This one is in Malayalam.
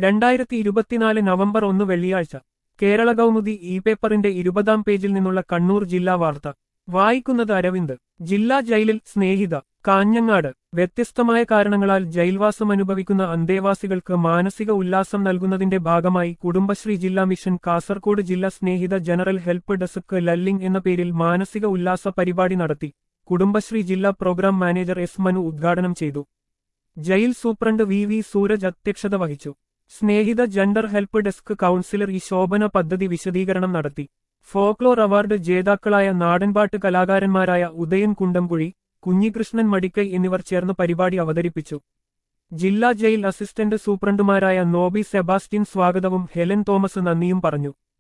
രണ്ടായിരത്തി ഇരുപത്തിനാല് നവംബർ ഒന്ന് വെള്ളിയാഴ്ച കേരള കൗമുദി ഇ പേപ്പറിന്റെ ഇരുപതാം പേജിൽ നിന്നുള്ള കണ്ണൂർ ജില്ലാ വാർത്ത വായിക്കുന്നത് അരവിന്ദ് ജില്ലാ ജയിലിൽ സ്നേഹിത കാഞ്ഞങ്ങാട് വ്യത്യസ്തമായ കാരണങ്ങളാൽ ജയിൽവാസം അനുഭവിക്കുന്ന അന്തേവാസികൾക്ക് മാനസിക ഉല്ലാസം നൽകുന്നതിന്റെ ഭാഗമായി കുടുംബശ്രീ ജില്ലാ മിഷൻ കാസർകോട് ജില്ലാ സ്നേഹിത ജനറൽ ഹെൽപ്പ് ഡെസ്ക് ലല്ലിംഗ് എന്ന പേരിൽ മാനസിക ഉല്ലാസ പരിപാടി നടത്തി കുടുംബശ്രീ ജില്ലാ പ്രോഗ്രാം മാനേജർ എസ് മനു ഉദ്ഘാടനം ചെയ്തു jail superintendent V V Suraj അധ്യക്ഷത വഹിച്ചു Snehitha gender help desk counsellor E Shobhana പദ്ധതി വിശദീകരണം നടത്തി ഫോക്ലോർ അവാർഡ് ജേതാക്കളായ നാടൻപാട്ട് കലാകാരന്മാരായ ഉദയൻ കുണ്ടംകുഴി കുഞ്ഞികൃഷ്ണൻ മടിക്കൈ എന്നിവർ ചേർന്ന് പരിപാടി അവതരിപ്പിച്ചു ജില്ലാ ജയിൽ അസിസ്റ്റന്റ് സൂപ്രണ്ടുമാരായ നോബി സെബാസ്റ്റ്യൻ സ്വാഗതവും ഹെലൻ തോമസ് നന്ദിയും പറഞ്ഞു